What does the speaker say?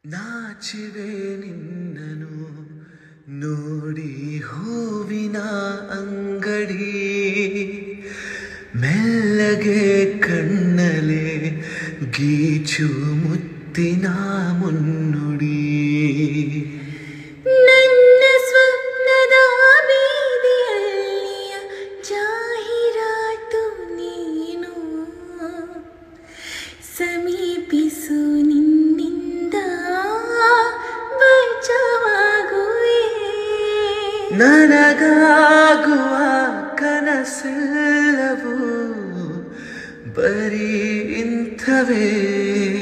ನಾಚಿವೆ ನಿನ್ನನು ನೋಡಿ ಹೂವಿನ ಅಂಗಡಿ ಮೆಲ್ಲಗೆ ಕಣ್ಣಲೆ ಗೀಚು ಮುತ್ತಿನ ಮುನ್ನುಡಿ ನನ್ನ ಸ್ವಪ್ನದ ಬೀದಿಯಲ್ಲಿಯ ಜಾಹೀರಾತು ನೀನು ಸಮೀಪಿಸು ನಿನ್ನಿಂದ ಬಚಾವಾಗುವೆ ನನಗಾಗುವ ಕನಸೆಲ್ಲವೂ ಬರೀ ಇಂಥವೇ